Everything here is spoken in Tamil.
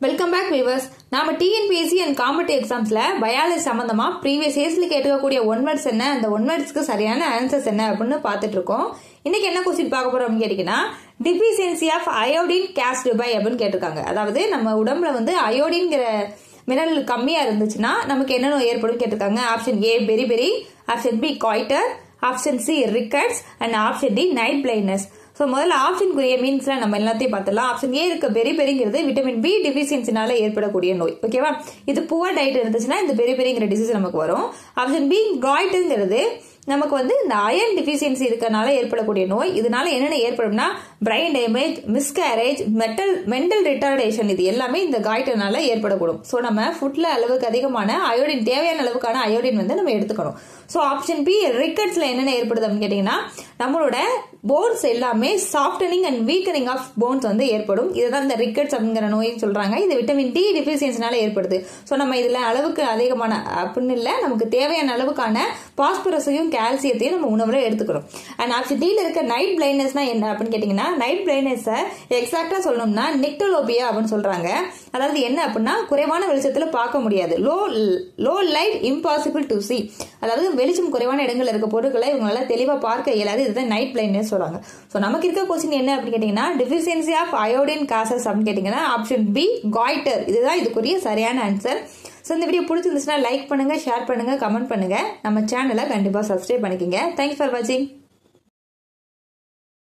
வெல்கம் பேக் விவர்ஸ் நாம டிஎன்பிஎஸ்சி அண்ட் காம்படிவ் எக்ஸாம்ஸ்ல பயாலஜி சம்பந்தமா ப்ரீவியஸ் இயர்ஸ்ல கேட்டுக்கக்கூடிய ஒன் வேர்ட்ஸ் என்ன அந்த ஒன் வேர்ட்ஸ்க்கு சரியான ஆன்சர்ஸ் என்ன அப்படின்னு பார்த்துட்டு இருக்கோம் இன்னைக்கு என்ன கொஸ்டின் பார்க்க போறோம் அப்படின்னு கேட்டீங்கன்னா deficiency of iodine caused by அப்படின்னு கேட்டிருக்காங்க அதாவது நம்ம உடம்புல வந்து அயோடின்கிற மினரல் கம்மியா இருந்துச்சுன்னா நமக்கு என்ன நோய் ஏற்படும் கேட்டிருக்காங்க option A beriberi option B goitre option C rickets and option D night blindness so முதல்ல ஆப்ஷனுக்குரிய மீன்ஸ்ல நம்ம எல்லாத்தையும் பார்த்துலாம் ஆப்ஷன் ஏ இருக்க பெரி பெரிங்கிறது விட்டமின் பி டிஃபிஷியன்சினால ஏற்படக்கூடிய நோய் ஓகேவா இது புவர் டயட் இருந்துச்சுன்னா இந்த பெரி பெரிங்கிற டிசீஸ் நமக்கு வரும் ஆப்ஷன் பி காய்ட்டுங்கிறது நமக்கு வந்து இந்த அயன் டிஃபிஷியன்சி இருக்கனால ஏற்படக்கூடிய நோய் இதனால என்னென்ன ஏற்படும்னா brain damage miscarriage metal mental retardation இது எல்லாமே இந்த காய்டனால ஏற்படக்கூடும் ஸோ நம்ம ஃபுட்ல அளவுக்கு அதிகமான அயோடின் தேவையான அளவுக்கான அயோடின் வந்து நம்ம எடுத்துக்கணும் ஸோ ஆப்ஷன் பி ரிக்கட்ஸ்ல என்னென்ன ஏற்படுது அப்படின்னு கேட்டீங்கன்னா நம்மளோட போன்ஸ் எல்லாமே softening and weakening of bones வந்து ஏற்படும் இதுதான் இந்த ரிக்கட்ஸ் அப்படிங்கிற நோய்னு சொல்றாங்க இது விட்டமின் டி டிஃபிஷியன்சினால ஏற்படுது ஸோ நம்ம இதுல அளவுக்கு அதிகமான அப்படின்னு இல்லை நமக்கு தேவையான அளவுக்கான பாஸ்பரஸையும் கால்சியத்தையும் நம்ம உணவுல எடுத்துக்கணும் அண்ட் ஆப்ஷன் டில இருக்க நைட் பிளைட்னஸ்னா என்ன அப்படின்னு கேட்டீங்கன்னா நைட் பிளைட்னஸை எக்ஸாக்டா சொல்லணும்னா நிக்டோலோபியா அப்படின்னு சொல்றாங்க அதாவது என்ன அப்படின்னா குறைவான வெளிச்சத்துல பார்க்க முடியாது low low light impossible to see அதாவது வெளிச்சம் குறைவான இடங்கள்ல இருக்க பொருட்களை இவங்களால தெளிவா பார்க்க இயலாது இதுதான் நைட் பிளைட்னஸ் சொல்றாங்க ஸோ நமக்கு இருக்க கொஸ்டின் என்ன அப்படின்னு கேட்டீங்கன்னா டிஃபிஷியன்சி ஆஃப் அயோடின் காசஸ் அப்படின்னு கேட்டீங்கன்னா ஆப்ஷன் பி காய்டர் இதுதான் இதுக்குரிய சரியான ஆன்சர் ஸோ இந்த வீடியோ பிடிச்சிருந்துச்சுன்னா லைக் பண்ணுங்க ஷேர் பண்ணுங்க கமெண்ட் பண்ணுங்க நம்ம சேனலை கண்டிப்பாக சப்ஸ்கிரைப் பண்ணிக்கோங்க தேங்க்ஸ் ஃபார் வாட்சிங்